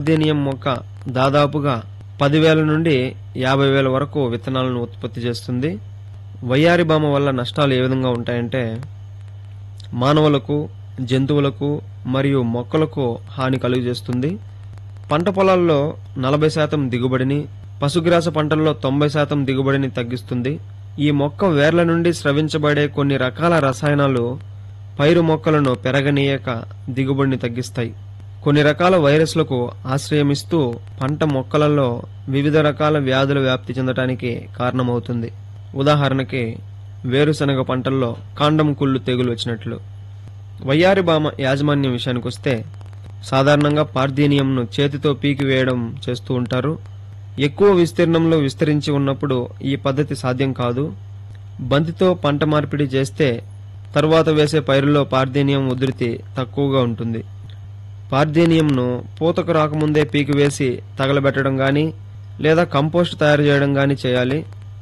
పార్దేనియం మొక్క దాదాపుగా పదివేల నుండి యాభై వేల వరకు విత్తనాలను ఉత్పత్తి చేస్తుంది వయ్యారి బామ వల్ల నష్టాలు ఏ విధంగా ఉంటాయంటే మానవులకు జంతువులకు మరియు మొక్కలకు హాని కలుగజేస్తుంది పంట పొలాల్లో నలభై శాతం దిగుబడిని పశుగ్రాస పంటల్లో తొంభై శాతం దిగుబడిని తగ్గిస్తుంది ఈ మొక్క వేర్ల నుండి స్రవించబడే కొన్ని రకాల రసాయనాలు పైరు మొక్కలను పెరగనీయక దిగుబడిని తగ్గిస్తాయి కొన్ని రకాల వైరస్లకు ఆశ్రయమిస్తూ పంట మొక్కలలో వివిధ రకాల వ్యాధుల వ్యాప్తి చెందటానికి కారణమవుతుంది ఉదాహరణకి వేరుశనగ పంటల్లో కాండం కుళ్ళు తెగులు వచ్చినట్లు వయ్యారి బామ యాజమాన్యం విషయానికి వస్తే సాధారణంగా పార్థీనియంను చేతితో పీకి వేయడం చేస్తూ ఉంటారు ఎక్కువ విస్తీర్ణంలో విస్తరించి ఉన్నప్పుడు ఈ పద్ధతి సాధ్యం కాదు బంతితో పంట మార్పిడి చేస్తే తరువాత వేసే పైరులో పార్థీనియం ఉధృతి తక్కువగా ఉంటుంది పార్థీనియంను పూతకు రాకముందే పీకి వేసి తగలబెట్టడం గాని లేదా కంపోస్ట్ తయారు చేయడం గాని చేయాలి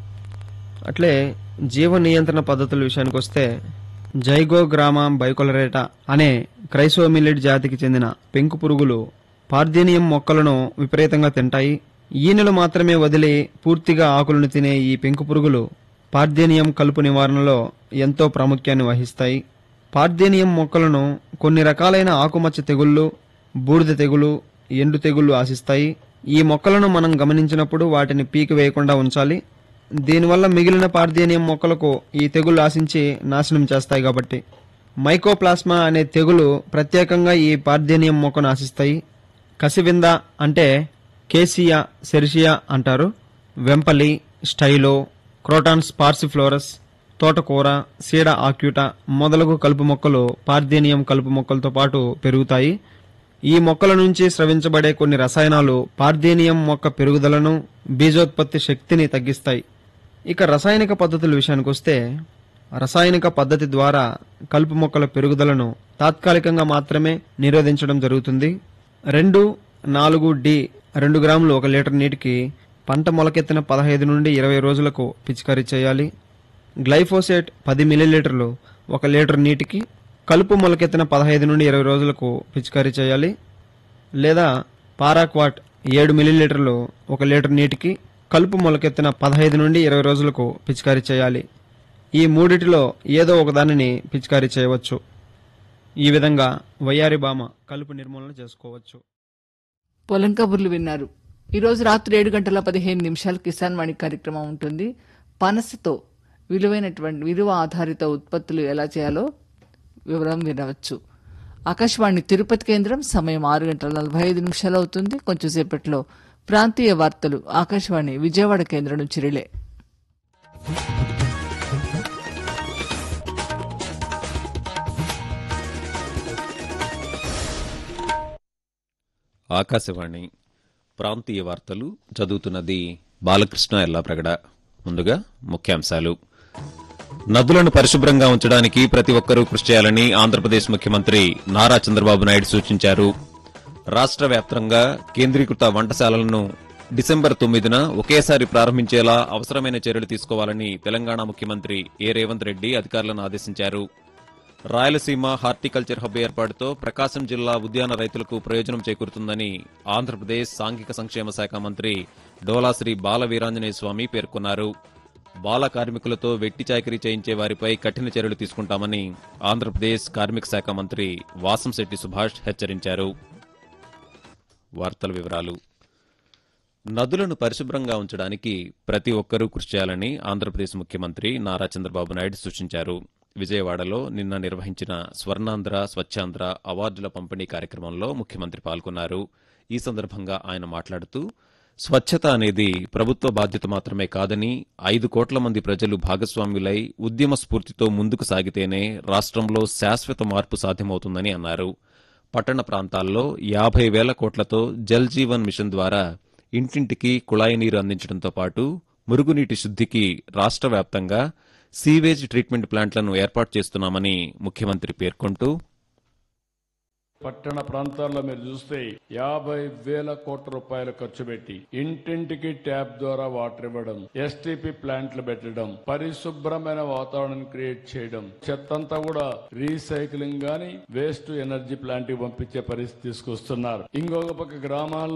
అట్లే జీవ నియంత్రణ పద్ధతుల విషయానికి వస్తే జైగోగ్రామా బైకొలరేటా అనే క్రైసోమిలిడ్ జాతికి చెందిన పెంకు పురుగులు పార్థేనియం మొక్కలను విపరీతంగా తింటాయి ఈనెలు మాత్రమే వదిలి పూర్తిగా ఆకులను తినే ఈ పెంకు పురుగులు పార్థేనియం కలుపు నివారణలో ఎంతో ప్రాముఖ్యాన్ని వహిస్తాయి పార్థేనియం మొక్కలను కొన్ని రకాలైన ఆకుమచ్చ తెగుళ్ళు బూడిద తెగులు ఎండు తెగుళ్ళు ఆశిస్తాయి ఈ మొక్కలను మనం గమనించినప్పుడు వాటిని పీకి వేయకుండా ఉంచాలి దీనివల్ల మిగిలిన పార్థేనియం మొక్కలకు ఈ తెగులు ఆశించి నాశనం చేస్తాయి కాబట్టి మైకోప్లాస్మా అనే తెగులు ప్రత్యేకంగా ఈ పార్థేనియం మొక్కను ఆశిస్తాయి కసివింద అంటే కేసియా సెరిషియా అంటారు వెంపలి స్టైలో క్రోటాన్స్ పార్సిఫ్లోరస్ తోటకూర సీడ ఆక్యూట మొదలగు కలుపు మొక్కలు పార్థేనియం కలుపు మొక్కలతో పాటు పెరుగుతాయి ఈ మొక్కల నుంచి స్రవించబడే కొన్ని రసాయనాలు పార్థేనియం మొక్క పెరుగుదలను బీజోత్పత్తి శక్తిని తగ్గిస్తాయి ఇక రసాయనిక పద్ధతుల విషయానికి వస్తే రసాయనిక పద్ధతి ద్వారా కలుపు మొక్కల పెరుగుదలను తాత్కాలికంగా మాత్రమే నిరోధించడం జరుగుతుంది రెండు నాలుగు డి రెండు గ్రాములు ఒక లీటర్ నీటికి పంట మొలకెత్తిన పదహైదు నుండి ఇరవై రోజులకు పిచికారీ చేయాలి గ్లైఫోసేట్ పది మిల్లీలీటర్లు ఒక లీటర్ నీటికి కలుపు మొలకెత్తిన పదహైదు నుండి ఇరవై రోజులకు పిచికారీ చేయాలి లేదా పారాక్వాట్ ఏడు మిల్లీలీటర్లు ఒక లీటర్ నీటికి కలుపు మొలకెత్తిన పదహైదు నుండి ఇరవై రోజులకు పిచికారీ చేయాలి ఈ మూడిటిలో ఏదో ఒక దానిని పిచికారీ చేయవచ్చు ఈ విధంగా వయ్యారి బామ కలుపు నిర్మూలన చేసుకోవచ్చు పొలం కబుర్లు విన్నారు ఈరోజు రాత్రి ఏడు గంటల పదిహేను నిమిషాలు కిసాన్ వాణి కార్యక్రమం ఉంటుంది పనసతో విలువైనటువంటి విలువ ఆధారిత ఉత్పత్తులు ఎలా చేయాలో వివరం వినవచ్చు ఆకాశవాణి తిరుపతి కేంద్రం సమయం ఆరు గంటల నలభై ఐదు నిమిషాలు అవుతుంది కొంచెం సేపట్లో ప్రాంతీయ వార్తలు ఆకాశవాణి విజయవాడ కేంద్రం నుంచి రిలే ఆకాశవాణి ప్రాంతీయ వార్తలు చదువుతున్నది బాలకృష్ణ ఎల్లాప్రగడ ముందుగా ముఖ్యాంశాలు నదులను పరిశుభ్రంగా ఉంచడానికి ప్రతి ఒక్కరూ కృషి చేయాలని ఆంధ్రప్రదేశ్ ముఖ్యమంత్రి నారా చంద్రబాబు నాయుడు సూచించారు రాష్ట్ర వ్యాప్తంగా కేంద్రీకృత వంటశాలలను డిసెంబర్ తొమ్మిదిన ఒకేసారి ప్రారంభించేలా అవసరమైన చర్యలు తీసుకోవాలని తెలంగాణ ముఖ్యమంత్రి ఏ రేవంత్ రెడ్డి అధికారులను ఆదేశించారు రాయలసీమ హార్టికల్చర్ హబ్ ఏర్పాటుతో ప్రకాశం జిల్లా ఉద్యాన రైతులకు ప్రయోజనం చేకూరుతుందని ఆంధ్రప్రదేశ్ సాంఘిక సంక్షేమ శాఖ మంత్రి డోలాశ్రీ బాల వీరాంజనేయ స్వామి పేర్కొన్నారు బాల కార్మికులతో వెట్టి చాకరీ చేయించే వారిపై కఠిన చర్యలు తీసుకుంటామని ఆంధ్రప్రదేశ్ కార్మిక శాఖ మంత్రి వాసంశెట్టి సుభాష్ హెచ్చరించారు వార్తల వివరాలు నదులను పరిశుభ్రంగా ఉంచడానికి ప్రతి ఒక్కరూ కృషి చేయాలని ఆంధ్రప్రదేశ్ ముఖ్యమంత్రి నారా చంద్రబాబు నాయుడు సూచించారు విజయవాడలో నిన్న నిర్వహించిన స్వర్ణాంధ్ర స్వచ్ఛాంధ్ర అవార్డుల పంపిణీ కార్యక్రమంలో ముఖ్యమంత్రి పాల్గొన్నారు ఈ సందర్భంగా ఆయన మాట్లాడుతూ స్వచ్ఛత అనేది ప్రభుత్వ బాధ్యత మాత్రమే కాదని ఐదు కోట్ల మంది ప్రజలు భాగస్వామ్యులై ఉద్యమ స్ఫూర్తితో ముందుకు సాగితేనే రాష్ట్రంలో శాశ్వత మార్పు సాధ్యమవుతుందని అన్నారు పట్టణ ప్రాంతాల్లో యాభై వేల కోట్లతో జల్ జీవన్ మిషన్ ద్వారా ఇంటింటికి కుళాయి నీరు అందించడంతో పాటు మురుగునీటి శుద్ధికి రాష్ట్ర వ్యాప్తంగా సీవేజ్ ట్రీట్మెంట్ ప్లాంట్లను ఏర్పాటు చేస్తున్నామని ముఖ్యమంత్రి పేర్కొంటూ పట్టణ ప్రాంతాల్లో మీరు చూస్తే యాభై వేల కోట్ల రూపాయలు ఖర్చు పెట్టి ఇంటింటికి ట్యాప్ ద్వారా వాటర్ ఇవ్వడం ఎస్టీపీ ప్లాంట్లు పెట్టడం పరిశుభ్రమైన వాతావరణం క్రియేట్ చేయడం చెత్తంతా కూడా రీసైక్లింగ్ గాని వేస్ట్ ఎనర్జీ ప్లాంట్ కి పంపించే పరిస్థితి తీసుకొస్తున్నారు ఇంకొక పక్క గ్రామాల్లో